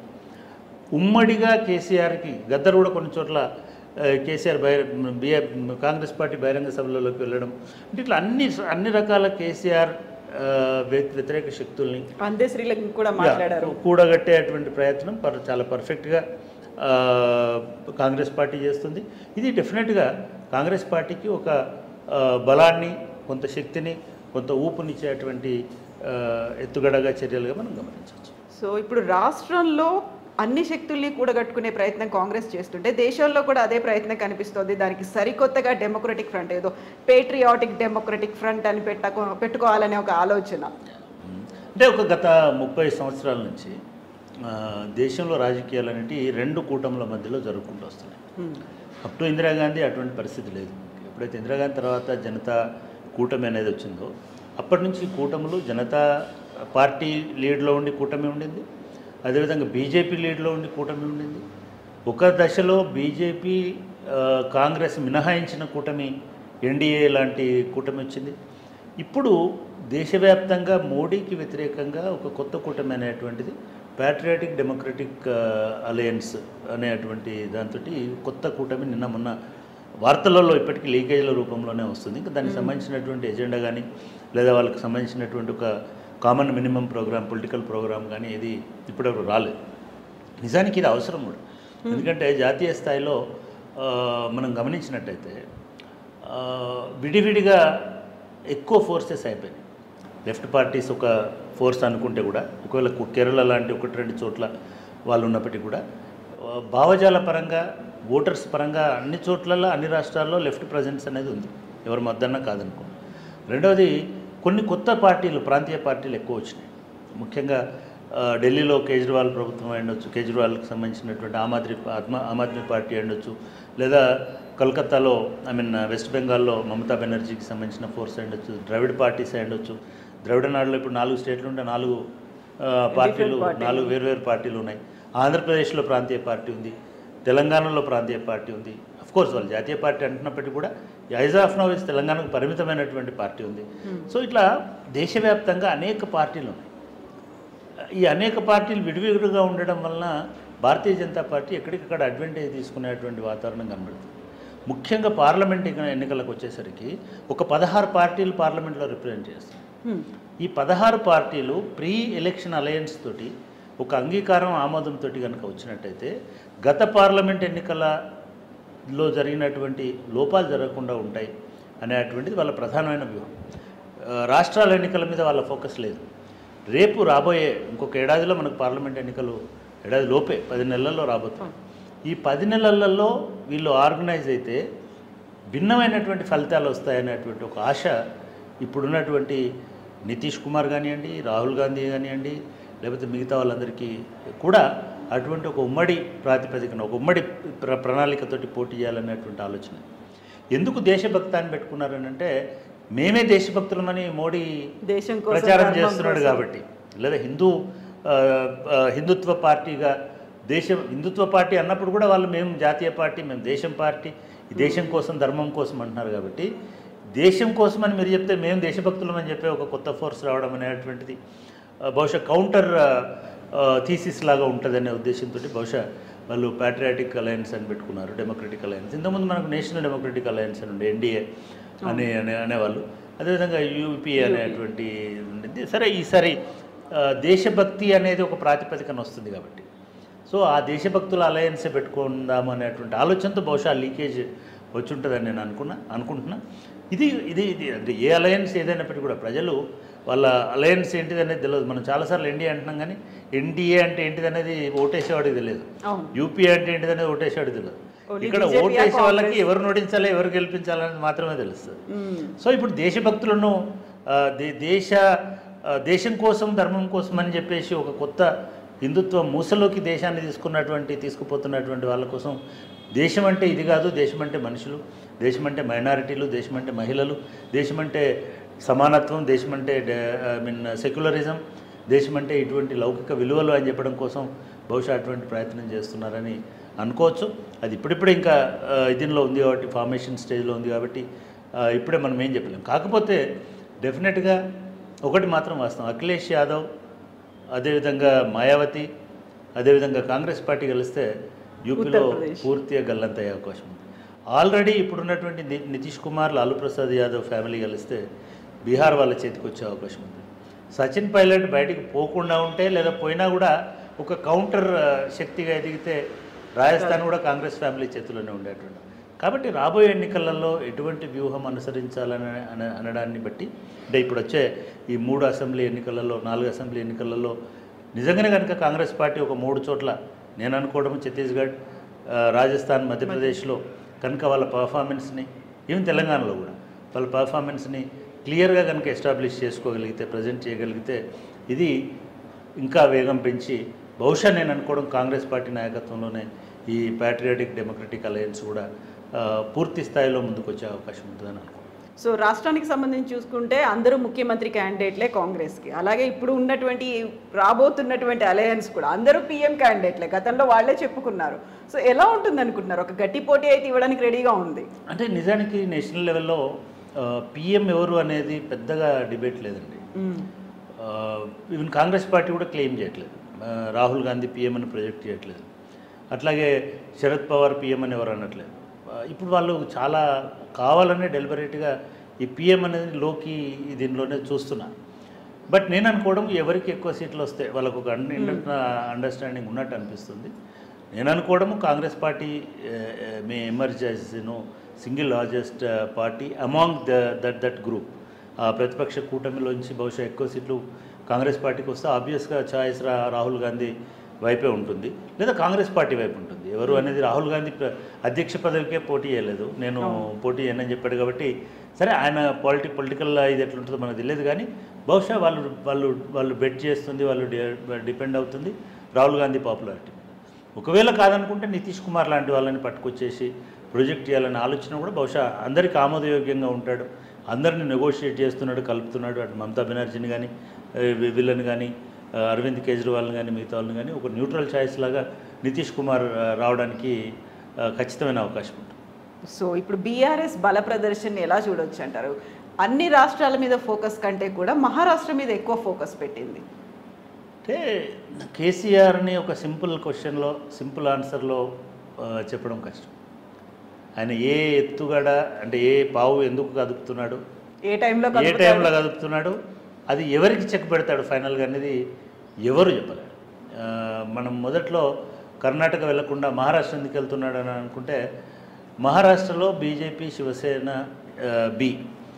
Speaker 2: ఉమ్మడిగా కేసీఆర్కి గద్దరు కూడా కొన్ని చోట్ల ఆ, కేసీఆర్ బహిర బిఏ కాంగ్రెస్ పార్టీ బహిరంగ సభలలోకి వెళ్ళడం అంటే ఇట్లా అన్ని అన్ని రకాల కేసీఆర్ ఆ, వ్య- వ్యతిరేక శక్తుల్ని
Speaker 1: అందశ్రీలకు కూడా మాట్లాడారు
Speaker 2: కూడగట్టేటువంటి ప్రయత్నం పర్ చాలా పర్ఫెక్ట్గా ఆ, కాంగ్రెస్ పార్టీ చేస్తుంది ఇది డెఫినెట్గా కాంగ్రెస్ పార్టీకి ఒక ఆ, బలాన్ని కొంత శక్తిని కొంత ఊపునిచ్చేటువంటి ఆ, ఎత్తుగడగా చర్యలుగా మనం గమనించవచ్చు
Speaker 1: సో ఇప్పుడు రాష్ట్రంలో అన్ని శక్తుల్ని కూడగట్టుకునే ప్రయత్నం కాంగ్రెస్ చేస్తుంటే దేశంలో కూడా అదే ప్రయత్నం కనిపిస్తోంది దానికి సరికొత్తగా డెమోక్రటిక్ ఫ్రంట్ ఏదో పేట్రియాటిక్ డెమోక్రటిక్ ఫ్రంట్ అని పెట్టకు పెట్టుకోవాలనే ఒక ఆలోచన
Speaker 2: అంటే ఒక గత ముప్పై సంవత్సరాల నుంచి ఆ, దేశంలో రాజకీయాలు అనేవి రెండు కూటముల మధ్యలో జరుపుకుంటూ వస్తున్నాయి
Speaker 1: హ్మ్.
Speaker 2: అప్ టు ఇందిరాగాంధీ అటువంటి పరిస్థితి లేదు ఎప్పుడైతే ఇందిరాగాంధీ తర్వాత జనతా కూటమి అనేది వచ్చిందో అప్పటి నుంచి కూటములు జనతా పార్టీ లీడ్లో ఉండి కూటమి ఉండింది అదేవిధంగా బీజేపీ లీడ్లో ఉండి కూటమి ఉండింది ఒక దశలో బీజేపీ ఆ, కాంగ్రెస్ మినహాయించిన కూటమి ఎన్డీఏ లాంటి కూటమి వచ్చింది ఇప్పుడు దేశవ్యాప్తంగా మోడీకి వ్యతిరేకంగా ఒక కొత్త కూటమి అనేటువంటిది ప్యాట్రియాటిక్ డెమోక్రటిక్ అలయన్స్ అనేటువంటి దాంతో కొత్త కూటమి నిన్న మొన్న వార్తలలో ఇప్పటికీ లీకేజ్ల రూపంలోనే వస్తుంది ఇంకా దానికి సంబంధించినటువంటి ఎజెండా కానీ లేదా వాళ్ళకి సంబంధించినటువంటి ఒక common minimum programme political programme కానీ ఇది ఇప్పటివరకు రాలేదు నిజానికి ఇది అవసరం కూడా ఎందుకంటే జాతీయ స్థాయిలో ఆ, మనం గమనించినట్టయితే ఆ, విడివిడిగా ఎక్కువ ఫోర్సెస్ అయిపోయినాయి లెఫ్ట్ పార్టీస్ ఒక ఫోర్స్ అనుకుంటే కూడా ఒకవేళ కు- కేరళ లాంటి ఒకటి రెండు చోట్ల వాళ్ళు ఉన్నప్పటికీ కూడా ఆ, భావజాల పరంగా ఓటర్స్ పరంగా అన్ని చోట్లలో అన్ని రాష్ట్రాల్లో లెఫ్ట్ ప్రజెన్స్ అనేది ఉంది ఎవరు మద్దన్నా కాదనుకో రెండవది కొన్ని కొత్త పార్టీలు ప్రాంతీయ పార్టీలు ఎక్కువ వచ్చినాయి ముఖ్యంగా ఆ, ఢిల్లీలో కేజ్రీవాల్ ప్రభుత్వం ఉండొచ్చు కేజ్రీవాల్కి సంబంధించినటువంటి ఆమ్ ఆద్మీ ఆత్మ ఆమ్ ఆద్మీ పార్టీ ఉండొచ్చు లేదా కలకత్తాలో ఐ మీన్ వెస్ట్ బెంగాల్లో మమతా బెనర్జీకి సంబంధించిన ఫోర్స్ ఉండొచ్చు ద్రవిడ్ పార్టీస్ ఉండొచ్చు ద్రవిడ నాడులో ఇప్పుడు నాలుగు స్టేట్లు ఉంటే నాలుగు ఆ, పార్టీలు
Speaker 1: parties.
Speaker 2: నాలుగు వేరువేరు పార్టీలు ఉన్నాయి ఆంధ్రప్రదేశ్లో ప్రాంతీయ పార్టీ ఉంది తెలంగాణలో ప్రాంతీయ పార్టీ ఉంది అఫ్ కోర్స్ వాళ్ళు జాతీయ పార్టీ అంటున్నప్పటికీ కూడా ఐజ్ ఆఫ్ నౌ ఇస్ తెలంగాణకు పరిమితమైనటువంటి పార్టీ ఉంది సో ఇట్లా దేశవ్యాప్తంగా అనేక పార్టీలు ఉన్నాయి ఈ అనేక పార్టీలు విడివిడిగా ఉండడం వలన భారతీయ జనతా పార్టీ ఎక్కడికక్కడ అడ్వాంటేజ్ తీసుకునేటువంటి వాతావరణం కనబడుతుంది ముఖ్యంగా పార్లమెంట్ ఎన్ని- ఎన్నికలకు వచ్చేసరికి ఒక పదహారు పార్టీలు పార్లమెంట్లో రిప్రజెంట్ చేస్తాయి
Speaker 1: హ్మ్.
Speaker 2: ఈ పదహారు పార్టీలు ప్రీ ఎలక్షన్ అలయన్స్ తోటి ఒక అంగీకారం ఆమోదంతో కనుక వచ్చినట్టయితే గత పార్లమెంట్ ఎన్నికలలో జరిగినటువంటి లోపాలు జరగకుండా ఉంటాయి అనేటువంటిది వాళ్ళ ప్రధానమైన వ్యూహం ఆ, రాష్ట్రాల ఎన్నికల మీద వాళ్ళ ఫోకస్ లేదు రేపు రాబోయే ఇంకొక ఏడాదిలో మనకు పార్లమెంట్ ఎన్నికలు ఏడాది లోపే పది నెలల్లో రాబోతుంది ఈ పది నెలలలో వీళ్ళు ఆర్గనైజ్ అయితే భిన్నమైనటువంటి ఫలితాలు వస్తాయనేటువంటి ఒక ఆశ ఇప్పుడున్నటువంటి నితీష్ కుమార్ కానివ్వండి రాహుల్ గాంధీ కానివ్వండి లేకపోతే మిగతా వాళ్ళందరికీ కూడా అటువంటి ఒక ఉమ్మడి ప్రాతిపదికన ఒక ఉమ్మడి ప్ర ప్రణాళికతోటి పోటీ చేయాలనేటువంటి ఆలోచన ఎందుకు దేశభక్తాన్ని పెట్టుకున్నారని అంటే మేమే దేశభక్తులమని మోడీ
Speaker 1: దేశం కోసం
Speaker 2: ప్రచారం
Speaker 1: ధర్మం
Speaker 2: చేస్తున్నాడు
Speaker 1: కోసం.
Speaker 2: కాబట్టి లేదా హిందూ ఆ, ఆ, హిందుత్వ పార్టీగా దేశం హిందుత్వ పార్టీ అన్నప్పుడు కూడా వాళ్ళు మేము జాతీయ పార్టీ మేము దేశం పార్టీ ఈ దేశం కోసం ధర్మం కోసం అంటున్నారు కాబట్టి దేశం కోసం అని మీరు చెప్తే మేము దేశభక్తులం అని చెప్పి ఒక కొత్త ఫోర్స్ రావడం అనేటువంటిది ఆ, బహుశా కౌంటర్ థీసిస్ లాగా ఉంటుందనే ఉద్దేశంతో బహుశా వాళ్ళు ప్యాట్రియాటిక్ అలయన్స్ అని పెట్టుకున్నారు డెమోక్రటిక్ అలయన్స్ ఇంతకుముందు మనకు నేషనల్ డెమోక్రటిక్ అలయన్స్ అని ఉండే ఎన్డీఏ అని అనే అనేవాళ్ళు అదేవిధంగా యూపీఏ అనేటువంటి ఉండింది సరే ఈసారి ఆ, దేశభక్తి అనేది ఒక ప్రాతిపదికన వస్తుంది కాబట్టి సో ఆ దేశభక్తుల అలయన్స్ పెట్టుకుందాము అనేటువంటి ఆలోచనతో బహుశా లీకేజ్ వచ్చి ఉంటుందని నేను అనుకున్నా అనుకుంటున్నా ఇది ఇది ఇది అంటే ఏ అలయన్స్ ఏదైనప్పటికీ కూడా ప్రజలు వాళ్ళ అలయన్స్ ఏంటిది అనేది తెలియదు మనం చాలాసార్లు ఎన్డీఏ అంటున్నాం కానీ ఎన్డీఏ అంటే ఏంటిది అనేది ఓటేసేవాడికి తెలియదు
Speaker 1: అవును
Speaker 2: యూపీఏ అంటే ఏంటిది అనేది ఓటేసేవాడికి తెలియదు
Speaker 1: Only
Speaker 2: ఇక్కడ
Speaker 1: BJP,
Speaker 2: ఓటేసే వాళ్ళకి
Speaker 1: Congress.
Speaker 2: ఎవరు నోటించాలి ఎవరు గెలిపించాలనేది మాత్రమే తెలుస్తుంది
Speaker 1: మ్మ్.
Speaker 2: సో ఇప్పుడు దేశభక్తులను ఆ, దే- దేశ ఆ, దేశం కోసం ధర్మం కోసం అని చెప్పేసి ఒక కొత్త హిందుత్వ మూసలోకి దేశాన్ని తీసుకున్నటువంటి తీసుకుపోతున్నటువంటి వాళ్ళ కోసం దేశం అంటే ఇది కాదు దేశం అంటే మనుషులు దేశం అంటే మైనారిటీలు దేశం అంటే మహిళలు దేశం అంటే సమానత్వం దేశం అంటే ఐ మీన్ సెక్యులరిజం దేశం అంటే ఇటువంటి లౌకిక విలువలు అని చెప్పడం కోసం బహుశా అటువంటి ప్రయత్నం చేస్తున్నారని అనుకోవచ్చు అది ఇప్పుడిప్పుడే ఇంకా ఆ, దీనిలో ఉంది కాబట్టి ఫార్మేషన్ స్టేజ్లో ఉంది కాబట్టి ఆ, ఇప్పుడే మనం ఏం చెప్పలేం కాకపోతే డెఫినెట్గా ఒకటి మాత్రం వాస్తవం అఖిలేష్ యాదవ్ అదేవిధంగా మాయావతి అదేవిధంగా కాంగ్రెస్ పార్టీ కలిస్తే యూపీలో
Speaker 1: ఉత్తరప్రదేశ్.
Speaker 2: పూర్తిగా గల్లంతయ్యే అవకాశం ఉంది ఆల్రెడీ ఇప్పుడున్నటువంటి ని- నితీష్ కుమార్ లాలూ ప్రసాద్ యాదవ్ ఫ్యామిలీ కలిస్తే బీహార్ వాళ్ళ చేతికి వచ్చే అవకాశం ఉంది సచిన్ పైలట్ బయటికి పోకుండా ఉంటే లేదా పోయినా కూడా ఒక కౌంటర్ ఆ, శక్తిగా ఎదిగితే రాజస్థాన్ కూడా కాంగ్రెస్ ఫ్యామిలీ చేతిలోనే ఉండేటువంటి కాబట్టి రాబోయే ఎన్నికలలో ఎటువంటి వ్యూహం అనుసరించాలని అన- అనడాన్ని బట్టి అంటే ఇప్పుడు వచ్చే ఈ మూడు అసెంబ్లీ ఎన్నికలలో నాలుగు అసెంబ్లీ ఎన్నికలలో నిజంగానే కనుక కాంగ్రెస్ పార్టీ ఒక మూడు చోట్ల నేను అనుకోవడం ఛత్తీస్గఢ్ ఆ, రాజస్థాన్ మధ్యప్రదేశ్లో కనుక వాళ్ళ పర్ఫార్మెన్స్ని ఈవెన్ తెలంగాణలో కూడా వాళ్ళ పర్ఫార్మెన్స్ని క్లియర్గా కనుక ఎస్టాబ్లిష్ చేసుకోగలిగితే ప్రజెంట్ చేయగలిగితే ఇది ఇంకా వేగం పెంచి బహుశా నేను అనుకోవడం కాంగ్రెస్ పార్టీ నాయకత్వంలోనే ఈ ప్యాట్రియాటిక్ డెమోక్రటిక్ అలయన్స్ కూడా ఆ, పూర్తి స్థాయిలో ముందుకు వచ్చే అవకాశం ఉంటుందని అనుకుంటున్నాను
Speaker 1: సో రాష్ట్రానికి సంబంధించి చూసుకుంటే అందరూ ముఖ్యమంత్రి క్యాండిడేట్లే కాంగ్రెస్కి అలాగే ఇప్పుడు ఉన్నటువంటి రాబోతున్నటువంటి అలయన్స్ కూడా అందరూ పీఎం క్యాండిడేట్లే గతంలో వాళ్ళే చెప్పుకున్నారు సో ఎలా ఉంటుంది అనుకుంటున్నారు ఒక గట్టి పోటీ అయితే ఇవ్వడానికి రెడీగా ఉంది
Speaker 2: అంటే నిజానికి నేషనల్ లెవెల్లో పిఎం ఎవరు అనేది పెద్దగా డిబేట్ లేదండి
Speaker 1: మ్మ్.
Speaker 2: ఈవెన్ కాంగ్రెస్ పార్టీ కూడా క్లెయిమ్ చేయట్లేదు ఆ, రాహుల్ గాంధీ పిఎం అని ప్రొజెక్ట్ చేయట్లేదు అట్లాగే శరద్ పవార్ పిఎం అని ఎవరు అనట్లేదు ఆ, ఇప్పుడు వాళ్ళు చాలా కావాలనే డెలిబరేట్గా ఈ పిఎం అనేది లోకి దీనిలోనే చూస్తున్నారు బట్ నేను అనుకోవడం ఎవరికి ఎక్కువ సీట్లు వస్తాయి వాళ్ళకు ఒక అండర్స్టాండింగ్ ఉన్నట్టు అనిపిస్తుంది నేను అనుకోవడము Congress party may emerge no single largest party among the that that group ఆ ప్రతిపక్ష కూటమిలోంచి బహుశా ఎక్కువ సీట్లు కాంగ్రెస్ పార్టీకి వస్తే ఆబ్వియస్గా ఛాయిస్ రా రాహుల్ గాంధీ వైపే ఉంటుంది లేదా కాంగ్రెస్ పార్టీ వైపు ఉంటుంది ఎవరు అనేది రాహుల్ గాంధీ ప్ర- అధ్యక్ష పదవికే పోటీ చేయలేదు నేను పోటీ చేయనని చెప్పాడు కాబట్టి సరే ఆయన పాలిటి పొలిటికల్ ఇది ఎట్లుంటుందో మనకు తెలియదు కానీ బహుశా వాళ్ళు వాళ్ళు వాళ్ళు బెట్ చేస్తుంది వాళ్ళు డి- డిపెండ్ అవుతుంది రాహుల్ గాంధీ పాపులారిటీ ఒకవేళ కాదనుకుంటే నితీష్ కుమార్ లాంటి వాళ్ళని పట్టుకొచ్చేసి ప్రొజెక్ట్ చేయాలనే ఆలోచన కూడా బహుశా అందరికీ ఆమోదయోగ్యంగా ఉంటాడు అందరిని నెగోషియేట్ చేస్తున్నాడు కలుపుతున్నాడు అటు మమతా బెనర్జీని కానీ వీళ్ళని కానీ ఆ, అరవింద్ కేజ్రీవాల్ని కానీ మిగతా వాళ్ళని కానీ ఒక న్యూట్రల్ ఛాయిస్ లాగా నితీష్ కుమార్ ఆ, రావడానికి ఆ, ఖచ్చితమైన అవకాశం ఉంటుంది
Speaker 1: సో ఇప్పుడు బీఆర్ఎస్ బల ప్రదర్శన ఎలా చూడొచ్చు అంటారు అన్ని రాష్ట్రాల మీద ఫోకస్ కంటే కూడా మహారాష్ట్ర మీద ఎక్కువ ఫోకస్ పెట్టింది
Speaker 2: అంటే కేసీఆర్ని ఒక సింపుల్ క్వశ్చన్లో సింపుల్ ఆన్సర్లో ఆ, చెప్పడం కష్టం ఆయన ఏ ఎత్తుగడ అంటే ఏ పావు ఎందుకు కదుపుతున్నాడు
Speaker 1: ఏ టైంలో
Speaker 2: ఏ
Speaker 1: కలుపుతారు?
Speaker 2: టైంలో కదుపుతున్నాడు అది ఎవరికి చెక్ పెడతాడు ఫైనల్గా అనేది ఎవరు చెప్పలేరు ఆ, మనం మొదట్లో కర్ణాటక వెళ్లకుండా మహారాష్ట్ర ఎందుకు వెళ్తున్నాడు అని అనుకుంటే మహారాష్ట్రలో బీజేపీ శివసేన ఆ, బి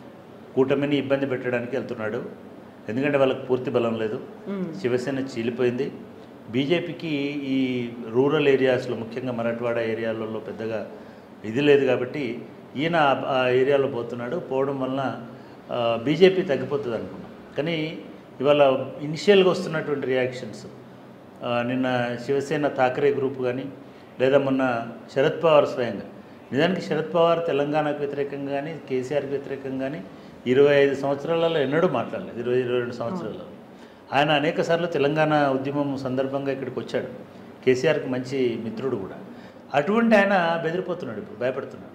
Speaker 2: కూటమిని ఇబ్బంది పెట్టడానికి వెళ్తున్నాడు ఎందుకంటే వాళ్ళకి పూర్తి బలం లేదు
Speaker 1: మ్మ్.
Speaker 2: శివసేన చీలిపోయింది బీజేపీకి ఈ రూరల్ ఏరియాస్లో ముఖ్యంగా మరాఠవాడ ఏరియాలలో పెద్దగా ఇది లేదు కాబట్టి ఈయన ఆ- ఆ ఏరియాలో పోతున్నాడు పోవడం వలన ఆ, బీజేపీ తగ్గిపోతుంది అనుకున్నాం కానీ ఇవాళ ఇనిషియల్గా వస్తున్నటువంటి రియాక్షన్స్ ఆ, నిన్న శివసేన థాకరే గ్రూప్ కానీ లేదా మొన్న శరద్ పవార్ స్వయంగా నిజానికి శరద్ పవార్ తెలంగాణకు వ్యతిరేకంగా కానీ కేసీఆర్కి వ్యతిరేకంగా కానీ ఇరవై ఐదు సంవత్సరాలలో ఎన్నడూ మాట్లాడలేదు ఇరవై ఇరవై రెండు సంవత్సరాలలో ఆయన అనేక సార్లు తెలంగాణ ఉద్యమం సందర్భంగా ఇక్కడికి వచ్చాడు కేసీఆర్కి మంచి మిత్రుడు కూడా అటువంటి ఆయన బెదిరిపోతున్నాడు ఇప్పుడు భయపడుతున్నాడు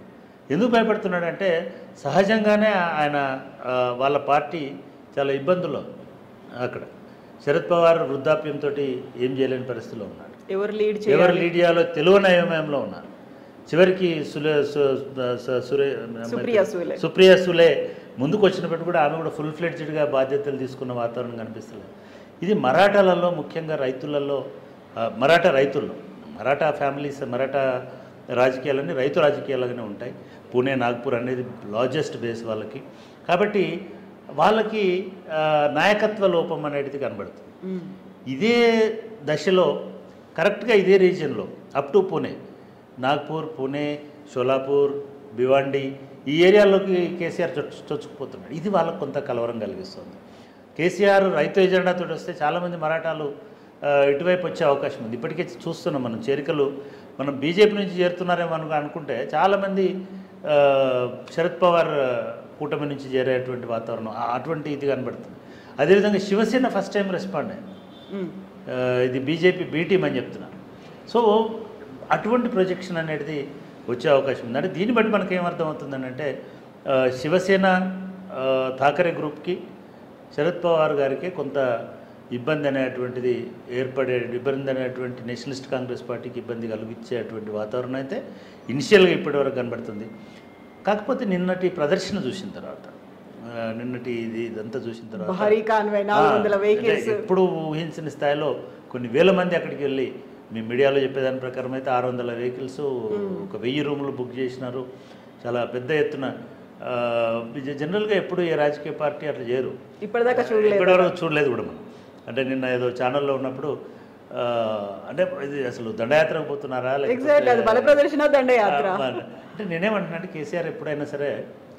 Speaker 2: ఎందుకు భయపడుతున్నాడంటే సహజంగానే ఆయన ఆ, వాళ్ళ పార్టీ చాలా ఇబ్బందుల్లో ఉంది అక్కడ శరద్ పవార్ వృద్ధాప్యంతో ఏం చేయలేని పరిస్థితిలో ఉన్నాడు
Speaker 1: ఎవరు లీడ్
Speaker 2: ఎవరు
Speaker 1: చేయాలి
Speaker 2: లీడియాలో తెలుగు నయమయంలో ఉన్నారు చివరికి సులే సు- సు- సురే
Speaker 1: సుప్రియా సూలే.
Speaker 2: సుప్రియా సులే ముందుకు వచ్చినప్పుడు కూడా ఆమె కూడా ఫుల్ ఫ్లెడ్జ్డ్గా బాధ్యతలు తీసుకున్న వాతావరణం కనిపిస్తలేదు ఇది మరాఠాలలో ముఖ్యంగా రైతులలో ఆ, మరాఠా రైతుల్లో మరాఠా ఫ్యామిలీస్ మరాఠా రాజకీయాలన్నీ రైతు రాజకీయాలుగానే ఉంటాయి పూణే నాగ్పూర్ అనేది లార్జెస్ట్ బేస్ వాళ్ళకి కాబట్టి వాళ్ళకి ఆ, నాయకత్వ లోపం అనేది కనబడుతుంది
Speaker 1: మ్మ్.
Speaker 2: ఇదే దశలో కరెక్ట్గా ఇదే రీజియన్లో అప్ టు పూణే నాగ్పూర్ పూణే షోలాపూర్ భివాండి ఈ ఏరియాలోకి కేసీఆర్ చొచ్చు చొచ్చుకుపోతున్నాడు ఇది వాళ్ళకు కొంత కలవరం కలిగిస్తుంది కేసీఆర్ రైతు ఎజెండాతో వస్తే చాలామంది మరాఠాలు ఆ, ఇటువైపు వచ్చే అవకాశం ఉంది ఇప్పటికే చూస్తున్నాం మనం చేరికలు మనం బీజేపీ నుంచి చేరుతున్నారేమో అను అనుకుంటే చాలామంది ఆ, శరద్ పవార్ ఆ, కూటమి నుంచి చేరేటువంటి వాతావరణం ఆ- అటువంటి ఇది కనబడుతుంది అదేవిధంగా శివసేన ఫస్ట్ టైం రెస్పాండ్ అయింది
Speaker 1: మ్మ్.
Speaker 2: ఆ, ఇది బీజేపీ బీ టీం అని చెప్తున్నారు సో అటువంటి ప్రొజెక్షన్ అనేది వచ్చే అవకాశం ఉంది అంటే దీన్ని బట్టి మనకి ఏమర్థం అవుతుందని అంటే ఆ, శివసేన ఆ, థాకరే గ్రూప్కి శరద్ పవార్ గారికి కొంత ఇబ్బంది అనేటువంటిది ఏర్పడే ఇబ్బంది అనేటువంటి నేషనలిస్ట్ కాంగ్రెస్ పార్టీకి ఇబ్బంది కలిగించేటువంటి వాతావరణం అయితే ఇనిషియల్గా ఇప్పటివరకు కనబడుతుంది కాకపోతే నిన్నటి ప్రదర్శన చూసిన తర్వాత ఆ, నిన్నటి ఇది ఇదంతా చూసిన తర్వాత
Speaker 1: భారీ కాన్వే నాలుగు వందల
Speaker 2: ఆ,
Speaker 1: వెహికల్స్
Speaker 2: అంటే ఎప్పుడు ఊహించిన స్థాయిలో కొన్ని వేల మంది అక్కడికి వెళ్ళి మీ మీడియాలో చెప్పేదాని ప్రకారం అయితే ఆరు వందల వెహికల్స్ ఒక వెయ్యి రూములు బుక్ చేసినారు చాలా పెద్ద ఎత్తున ఆ, ఇది జనరల్గా ఎప్పుడు ఏ రాజకీయ పార్టీ అట్లా చేయరు
Speaker 1: ఇప్పటిదాకా చూడలేదు
Speaker 2: ఇప్పటివరకు చూడలేదు కూడా మనం అంటే నిన్న ఏదో ఛానల్లో ఉన్నప్పుడు ఆ, అంటే ఇది అసలు దండయాత్రకు పోతున్నారా
Speaker 1: ఎగ్జాక్ట్ అది బల ప్రదర్శన దండయాత్ర
Speaker 2: ఆ, అంటే నేనేమంటున్నాను కేసీఆర్ ఎప్పుడైనా సరే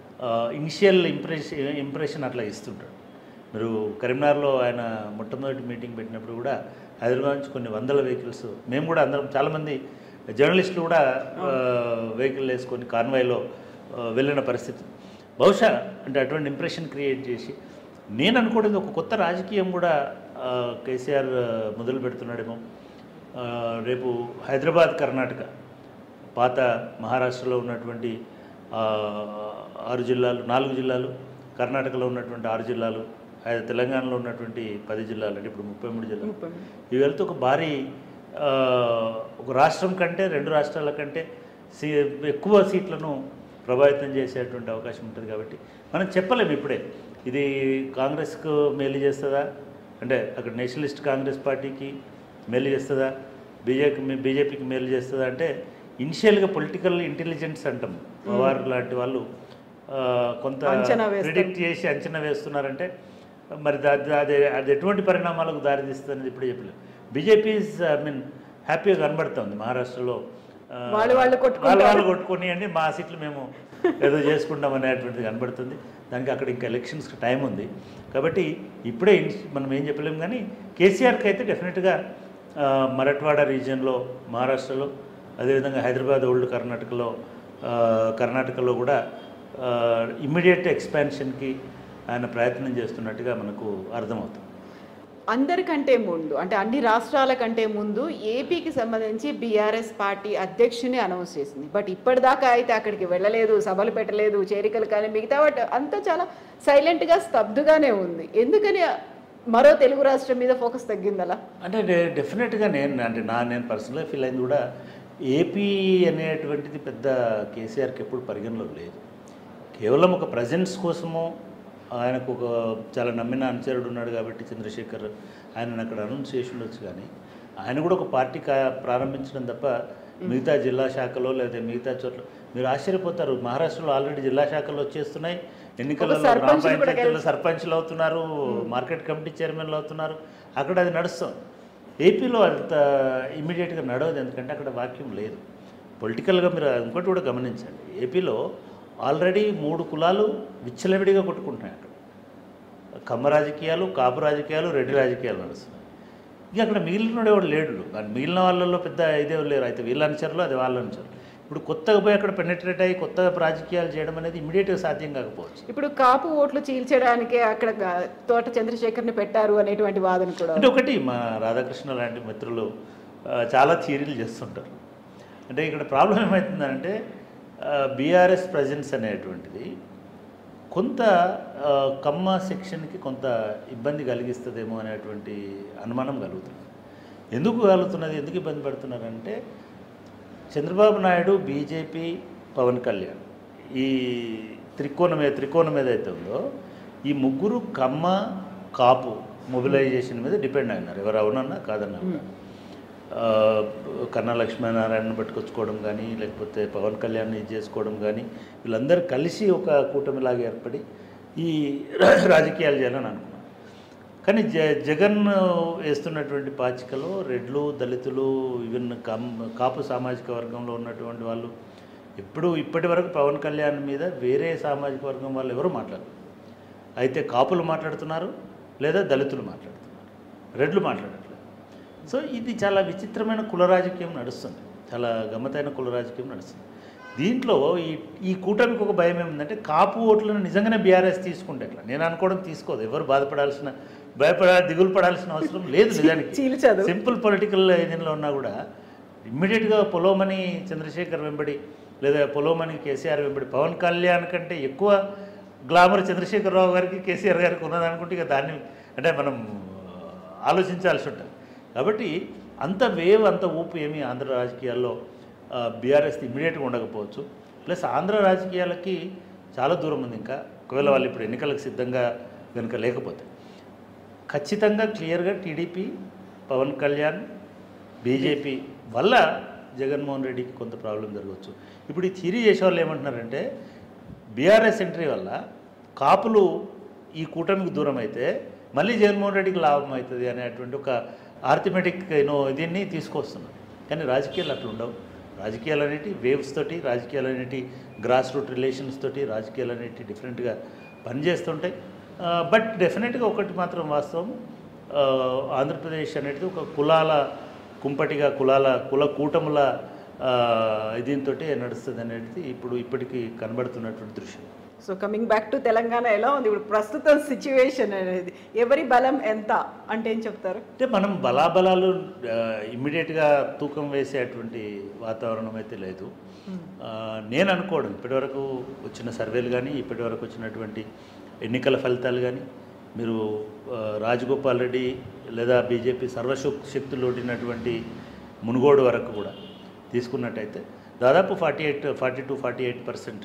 Speaker 2: ఇనిషియల్ ఇంప్రెషన్ ఇంప్రెషన్ అట్లా ఇస్తుంటాడు మీరు కరీంనగర్లో ఆయన మొట్టమొదటి మీటింగ్ పెట్టినప్పుడు కూడా హైదరాబాద్ నుంచి కొన్ని వందల వెహికల్స్ మేము కూడా అందరం చాలామంది జర్నలిస్టులు కూడా వెహికల్ వేసుకొని కాన్వాయ్లో ఆ, వెళ్ళిన పరిస్థితి బహుశా అంటే అటువంటి ఇంప్రెషన్ క్రియేట్ చేసి నేను అనుకోవడం ఒక కొత్త రాజకీయం కూడా ఆ, కేసీఆర్ ఆ, మొదలు పెడుతున్నాడేమో ఆ, రేపు హైదరాబాద్ కర్ణాటక పాత మహారాష్ట్రలో ఉన్నటువంటి ఆ, ఆరు జిల్లాలు నాలుగు జిల్లాలు కర్ణాటకలో ఉన్నటువంటి ఆరు జిల్లాలు ఆయన తెలంగాణలో ఉన్నటువంటి పది జిల్లాలు అంటే ఇప్పుడు ముప్పై మూడు జిల్లాలు
Speaker 1: ముప్పై మూడు.
Speaker 2: ఇవి వెళ్తే ఒక భారీ ఆ, ఒక రాష్ట్రం కంటే రెండు రాష్ట్రాల కంటే సీ ఎక్కువ సీట్లను ప్రభావితం చేసేటువంటి అవకాశం ఉంటుంది కాబట్టి మనం చెప్పలేము ఇప్పుడే ఇది కాంగ్రెస్కు మేలు చేస్తుందా అంటే అక్కడ నేషనలిస్ట్ కాంగ్రెస్ పార్టీకి మేలు చేస్తుందా బీజేపీ బీజేపీకి మేలు చేస్తుందా అంటే ఇనిషియల్గా పొలిటికల్ ఇంటెలిజెన్స్ అంటాం పవార్ లాంటి వాళ్ళు ఆ, కొంత
Speaker 1: అంచనా వేస్తారు.
Speaker 2: ప్రిడిక్ట్ చేసి అంచనా వేస్తున్నారంటే మరి దా- అది అది ఎటువంటి పరిణామాలకు దారితీస్తుంది ఇప్పుడు చెప్పలేదు బీజేపీ ఐ మీన్ హ్యాపీగా కనబడుతుంది మహారాష్ట్రలో ఆ,
Speaker 1: వాళ్ళు వాళ్ళు కొట్టుకుంటారు.
Speaker 2: వాళ్ళు వాళ్ళు కొట్టుకొని అండి మా సీట్లు మేము ఏదో చేసుకుంటాం అనేటువంటిది కనబడుతుంది దానికి అక్కడ ఇంకా ఎలక్షన్స్కి టైం ఉంది కాబట్టి ఇప్పుడే ఇన్- మనం ఏం చెప్పలేము కానీ కేసీఆర్కి అయితే డెఫినెట్గా ఆ, మరట్వాడ రీజియన్లో మహారాష్ట్రలో అదేవిధంగా హైదరాబాద్ ఓల్డ్ కర్ణాటకలో ఆ, కర్ణాటకలో కూడా ఇమ్మీడియట్ ఎక్స్పాన్షన్కి ఆయన ప్రయత్నం చేస్తున్నట్టుగా మనకు అర్థమవుతుంది
Speaker 1: అందరికంటే ముందు అంటే అన్ని రాష్ట్రాల కంటే ముందు ఏపీకి సంబంధించి బీఆర్ఎస్ పార్టీ అధ్యక్షుని అనౌన్స్ చేసింది బట్ ఇప్పటిదాకా అయితే అక్కడికి వెళ్ళలేదు సభలు పెట్టలేదు చేరికలు కానీ మిగతా వాటి అంతా చాలా సైలెంట్గా స్తబ్దుగానే ఉంది ఎందుకని మరో తెలుగు రాష్ట్రం మీద ఫోకస్ తగ్గిందలా
Speaker 2: అంటే డె- డెఫినెట్గా నేను అంటే నా నేను పర్సనల్గా ఫీల్ అయింది కూడా ఏపీ అనేటువంటిది పెద్ద కేసీఆర్కి ఎప్పుడు పరిగణలో లేదు కేవలం ఒక ప్రజెన్స్ కోసము ఆయనకు ఒక చాలా నమ్మిన అనుచరుడు ఉన్నాడు కాబట్టి చంద్రశేఖర్ ఆయన అక్కడ అనౌన్స్ చేసి ఉండొచ్చు కానీ ఆయన కూడా ఒక పార్టీ కా- ప్రారంభించడం తప్ప మిగతా జిల్లా శాఖలో లేదా మిగతా చోట్ల మీరు ఆశ్చర్యపోతారు మహారాష్ట్రలో ఆల్రెడీ జిల్లా శాఖలు వచ్చేస్తున్నాయి ఎన్నికలలో
Speaker 1: ఒక సర్పంచులు
Speaker 2: గ్రామ
Speaker 1: కూడా
Speaker 2: పంచాయతీల్లో సర్పంచ్లు అవుతున్నారు మార్కెట్ కమిటీ చైర్మన్లు అవుతున్నారు అక్కడ అది నడుస్తుంది ఏపీలో అంత ఇమీడియట్గా నడవదు ఎందుకంటే అక్కడ వాక్యం లేదు పొలిటికల్గా మీరు ఇంకోటి కూడా గమనించండి ఏపీలో ఆల్రెడీ మూడు కులాలు విచ్చలవిడిగా కొట్టుకుంటున్నాయి అక్కడ కమ్మ రాజకీయాలు కాపు రాజకీయాలు రెడ్డి రాజకీయాలు నడుస్తున్నాయి ఇక అక్కడ మిగిలిన వాడు లేడు కానీ మిగిలిన వాళ్ళల్లో పెద్ద ఇదే లేరు అయితే వీళ్ళ అనుచరులు అది వాళ్ళ అనుచరులు ఇప్పుడు కొత్తగా పోయి అక్కడ పెనట్రేట్ అయ్యి కొత్తగా రాజకీయాలు చేయడం అనేది ఇమీడియట్గా సాధ్యం కాకపోవచ్చు
Speaker 1: ఇప్పుడు కాపు ఓట్లు చీల్చడానికే అక్కడ గా- తోట చంద్రశేఖర్ని పెట్టారు అనేటువంటి వాదన కూడా
Speaker 2: అంటే ఒకటి మా రాధాకృష్ణ లాంటి మిత్రులు ఆ, చాలా థియరీలు చేస్తుంటారు అంటే ఇక్కడ ప్రాబ్లం ఏమవుతుందంటే బీఆర్ఎస్ ప్రజెన్స్ అనేటువంటిది కొంత ఆ, కమ్మ సెక్షన్కి కొంత ఇబ్బంది కలిగిస్తుందేమో అనేటువంటి అనుమానం కలుగుతుంది ఎందుకు కలుగుతున్నది ఎందుకు ఇబ్బంది పడుతున్నారంటే చంద్రబాబు నాయుడు బీజేపీ పవన్ కళ్యాణ్ ఈ త్రికోణం ఏ- త్రికోణం ఏదైతే ఉందో ఈ ముగ్గురు కమ్మ కాపు మొబిలైజేషన్ మీద డిపెండ్ అయినారు ఎవరు అవునన్నా కాదన్నా కూడా. ఆ, కన్నా లక్ష్మీనారాయణ పట్టుకొచ్చుకోవడం కానీ లేకపోతే పవన్ కళ్యాణ్ ఇది చేసుకోవడం కానీ వీళ్ళందరూ కలిసి ఒక కూటమిలాగా ఏర్పడి ఈ రాజకీయాలు చేయాలని అనుకున్నాం కానీ జ జగన్ వేస్తున్నటువంటి పాచికలో రెడ్లు దళితులు ఈవెన్ కమ్ కాపు సామాజిక వర్గంలో ఉన్నటువంటి వాళ్ళు ఎప్పుడు ఇప్పటి వరకు పవన్ కళ్యాణ్ మీద వేరే సామాజిక వర్గం వాళ్ళు ఎవరు మాట్లాడరు అయితే కాపులు మాట్లాడుతున్నారు లేదా దళితులు మాట్లాడుతున్నారు రెడ్లు మాట్లాడట్లేదు సో ఇది చాలా విచిత్రమైన కుల రాజకీయం నడుస్తుంది చాలా గమ్మతైన కుల రాజకీయం నడుస్తుంది దీంట్లో ఈ ఈ కూటమికి ఒక భయం ఏముందంటే కాపు ఓట్లను నిజంగానే బీఆర్ఎస్ తీసుకుంటే ఎట్లా నేను అనుకోవడం తీసుకోదు ఎవరు బాధపడాల్సిన భయపడ దిగులు పడాల్సిన అవసరం లేదు నిజానికి
Speaker 1: చీల్చదు.
Speaker 2: సింపుల్ పొలిటికల్ దీనిలో ఉన్నా కూడా ఇమ్మీడియట్గా పొలోమని చంద్రశేఖర్ వెంబడి లేదా పొలోమని కేసీఆర్ వెంబడి పవన్ కళ్యాణ్ కంటే ఎక్కువ గ్లామర్ చంద్రశేఖరరావు గారికి కేసీఆర్ గారికి ఉన్నదనుకుంటే ఇక దాన్ని అంటే మనం ఆలోచించాల్సి ఉంటుంది కాబట్టి అంత వేవ్ అంత ఊపు ఏమీ ఆంధ్ర రాజకీయాల్లో బీఆర్ఎస్ ఇమ్మీడియట్గా ఉండకపోవచ్చు ప్లస్ ఆంధ్ర రాజకీయాలకి చాలా దూరం ఉంది ఇంకా ఒకవేళ వాళ్ళు ఇప్పుడు ఎన్నికలకు సిద్ధంగా కనుక లేకపోతే ఖచ్చితంగా క్లియర్గా టీడీపీ పవన్ కళ్యాణ్ బీజేపీ వల్ల జగన్మోహన్ రెడ్డికి కొంత ప్రాబ్లం జరగవచ్చు ఇప్పుడు ఈ థియరీ చేసే వాళ్ళు ఏమంటున్నారంటే బీఆర్ఎస్ ఎంట్రీ వల్ల కాపులు ఈ కూటమికి దూరం అయితే మళ్ళీ జగన్మోహన్ రెడ్డికి లాభం అవుతుంది అనేటువంటి ఒక ఆర్థమెటిక్ యూనో దీన్ని తీసుకొస్తున్నారు కానీ రాజకీయాలు అట్లా ఉండవు రాజకీయాలు అనేటి వేవ్స్ తోటి రాజకీయాలు అనేటి గ్రాస్ రూట్ రిలేషన్స్ తోటి రాజకీయాలు అనేటి డిఫరెంట్గా పనిచేస్తుంటాయి బట్ డెఫినెట్గా ఒకటి మాత్రం వాస్తవం ఆ, ఆంధ్రప్రదేశ్ అనేది ఒక కులాల కుంపటిగా కులాల కుల కూటముల దీంతో నడుస్తుంది అనేది ఇప్పుడు ఇప్పటికీ కనబడుతున్నటువంటి దృశ్యం
Speaker 1: so coming back to Telangana ఎలా ఉంది ఇప్పుడు ప్రస్తుతం సిచ్యువేషన్ అనేది ఎవరి బలం ఎంత అంటే ఏం చెప్తారు
Speaker 2: అంటే మనం బలాబలాలు ఇమ్మీడియట్గా తూకం వేసేటువంటి వాతావరణం అయితే లేదు ఆ, నేను అనుకోవడం ఇప్పటివరకు వచ్చిన సర్వేలు కానీ ఇప్పటివరకు వచ్చినటువంటి ఎన్నికల ఫలితాలు కానీ మీరు ఆ, రాజగోపాల్ రెడ్డి లేదా బీజేపీ సర్వశక్తులు ఓడినటువంటి మునుగోడు వరకు కూడా తీసుకున్నట్టయితే దాదాపు forty eight forty two forty eight percent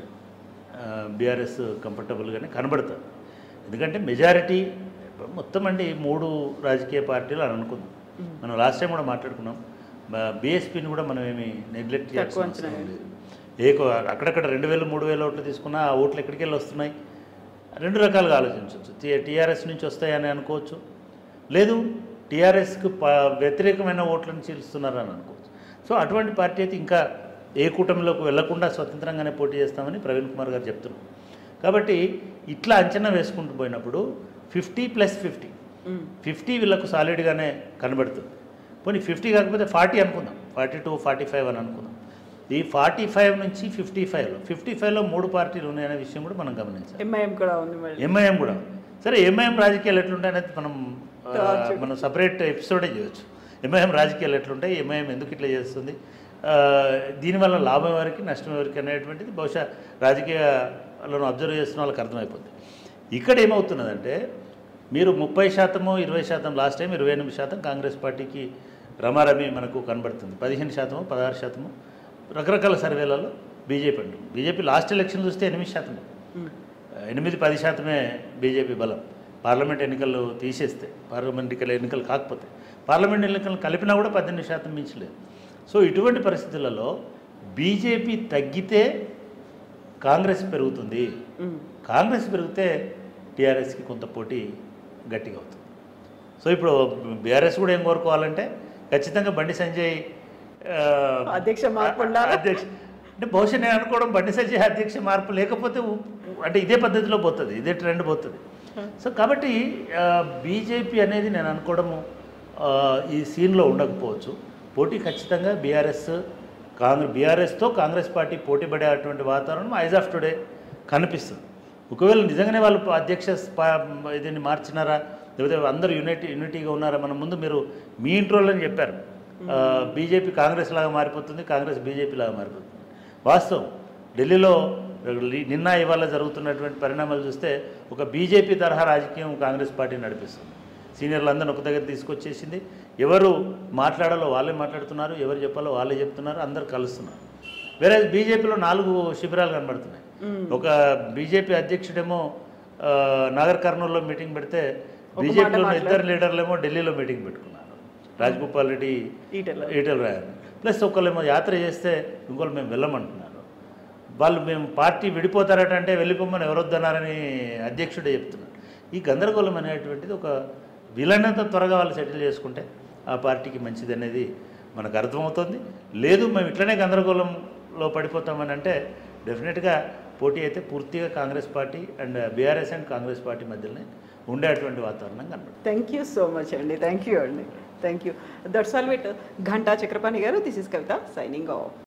Speaker 2: BRS కంఫర్టబుల్గానే కనబడుతుంది ఎందుకంటే మెజారిటీ మొత్తం అండి ఈ మూడు రాజకీయ పార్టీలు అని అనుకుందాం మనం లాస్ట్ టైం కూడా మాట్లాడుకున్నాం బీఎస్పీని కూడా మనం ఏమి నెగ్లెక్ట్ చేయాల్సిన
Speaker 1: తక్కువ అంచనా
Speaker 2: అవసరం లేదు ఏ కో- అక్కడక్కడ రెండు వేలు మూడు వేల ఓట్లు తీసుకున్నా ఆ ఓట్లు ఎక్కడికి వెళ్ళి వస్తున్నాయి రెండు రకాలుగా ఆలోచించవచ్చు టీఆర్ఎస్ నుంచి వస్తాయని అనుకోవచ్చు లేదు టీఆర్ఎస్కి ప వ్యతిరేకమైన ఓట్లను చీలుస్తున్నారని అనుకోవచ్చు సో అటువంటి పార్టీ అయితే ఇంకా ఏ కూటమిలోకి వెళ్లకుండా స్వతంత్రంగానే పోటీ చేస్తామని ప్రవీణ్ కుమార్ గారు చెప్తున్నారు కాబట్టి ఇట్లా అంచనా వేసుకుంటూ పోయినప్పుడు ఫిఫ్టీ ప్లస్ ఫిఫ్టీ ఫిఫ్టీ వీళ్ళకు సాలిడ్గానే కనబడుతుంది పోనీ ఫిఫ్టీ కాకపోతే ఫార్టీ అనుకుందాం ఫార్టీ టూ ఫార్టీ ఫైవ్ అని అనుకుందాం ఈ ఫార్టీ ఫైవ్ నుంచి ఫిఫ్టీ ఫైవ్లో ఫిఫ్టీ ఫైవ్లో మూడు పార్టీలు ఉన్నాయనే విషయం కూడా మనం గమనించాలి
Speaker 1: ఎంఐఎం కూడా ఉంది మళ్ళీ
Speaker 2: ఎంఐఎం కూడా సరే ఎంఐఎం రాజకీయాలు ఎట్లుంటాయి అనేది మనం ఆ,
Speaker 1: తర్వాత
Speaker 2: మనం సపరేట్ ఎపిసోడే చేయొచ్చు ఎంఐఎం రాజకీయాలు ఎట్లుంటాయి ఎంఐఎం ఎందుకు ఇట్లా చేస్తుంది ఆ, దీనివల్ల లాభం ఎవరికి నష్టం ఎవరికి అనేటువంటిది బహుశా రాజకీయాలను అబ్జర్వ్ చేస్తున్న వాళ్ళకి అర్థమైపోతుంది ఇక్కడ ఏమవుతున్నదంటే మీరు ముప్పై శాతము ఇరవై శాతం లాస్ట్ టైం ఇరవై ఎనిమిది శాతం కాంగ్రెస్ పార్టీకి రమారమి మనకు కనబడుతుంది పదిహేను శాతము పదహారు శాతము రకరకాల సర్వేలలో బీజేపీ అంటుంది బీజేపీ లాస్ట్ ఎలక్షన్ చూస్తే ఎనిమిది శాతం ఎనిమిది పది శాతమే బీజేపీ బలం పార్లమెంట్ ఎన్నికలు తీసేస్తే పార్లమెంట్ ఎన్నికల ఎన్నికలు కాకపోతే పార్లమెంట్ ఎన్నికలు కలిపినా కూడా పద్దెనిమిది శాతం మించలేదు సో ఇటువంటి పరిస్థితులలో బీజేపీ తగ్గితే కాంగ్రెస్ పెరుగుతుంది కాంగ్రెస్ పెరిగితే టీఆర్ఎస్కి కొంత పోటీ గట్టిగా అవుతుంది సో ఇప్పుడు బీఆర్ఎస్ కూడా ఏం కోరుకోవాలంటే ఖచ్చితంగా బండి సంజయ్ ఆ,
Speaker 1: అధ్యక్ష మార్పు ఉండాలా?
Speaker 2: అధ్యక్ష అంటే బహుశా నేను అనుకోవడం బండి సంజయ్ అధ్యక్ష మార్పు లేకపోతే ఉ- అంటే ఇదే పద్ధతిలో పోతుంది ఇదే ట్రెండ్ పోతుంది సో కాబట్టి బీజేపీ అనేది నేను అనుకోవడము ఆ, ఈ సీన్లో ఉండకపోవచ్చు పోటీ ఖచ్చితంగా బీఆర్ఎస్ కాంగ్రెస్ బీఆర్ఎస్తో కాంగ్రెస్ పార్టీ పోటీ పడేటువంటి వాతావరణం ఐజ్ ఆఫ్ టుడే కనిపిస్తుంది ఒకవేళ నిజంగానే వాళ్ళు అధ్యక్ష స్పా- దీన్ని మార్చినారా లేకపోతే అందరూ యూనిటీ యూనిటీగా ఉన్నారా మన ముందు మీరు మీ ఇంట్రోలో చెప్పారు బీజేపీ కాంగ్రెస్ లాగా మారిపోతుంది కాంగ్రెస్ బీజేపీ లాగా మారిపోతుంది వాస్తవం ఢిల్లీలో నిన్న ఇవాళ జరుగుతున్నటువంటి పరిణామాలు చూస్తే ఒక బీజేపీ తరహా రాజకీయం కాంగ్రెస్ పార్టీ నడిపిస్తుంది సీనియర్లు అందరిని ఒక దగ్గర తీసుకొచ్చేసింది ఎవరు మాట్లాడాలో వాళ్ళే మాట్లాడుతున్నారు ఎవరు చెప్పాలో వాళ్ళే చెప్తున్నారు అందరు కలుస్తున్నారు వేరే బీజేపీలో నాలుగు శిబిరాలు కనబడుతున్నాయి ఒక బీజేపీ అధ్యక్షుడేమో ఆ, నాగర్ కర్నూలులో మీటింగ్ పెడితే బీజేపీలో ఇద్దరు లీడర్లేమో ఢిల్లీలో మీటింగ్ పెట్టుకున్నారు రాజ్గోపాల్ రెడ్డి
Speaker 1: ఈటెల
Speaker 2: ఈటెల రాయన్ ప్లస్ ఒకళ్ళేమో యాత్ర చేస్తే ఇంకోళ్ళు మేము వెళ్ళమంటున్నారు వాళ్ళు మేము పార్టీ విడిపోతారట అంటే వెళ్ళిపోమని ఎవరొద్దన్నారని అధ్యక్షుడే చెప్తున్నారు ఈ గందరగోళం అనేటువంటిది ఒక వీలైనంత త్వరగా వాళ్ళు సెటిల్ చేసుకుంటే ఆ పార్టీకి మంచిది అనేది మనకు అర్థమవుతుంది లేదు మేము ఇట్లనే గందరగోళంలో పడిపోతామని అంటే డెఫినెట్గా పోటీ అయితే పూర్తిగా Congress party and BRS and Congress party మధ్యలోనే ఉండేటువంటి వాతావరణం కనబడుతుంది
Speaker 1: థ్యాంక్ యూ సో మచ్ అండి థ్యాంక్ యూ అండి thank you that's all with Ghanta Chakrapani garu this is Kavitha signing of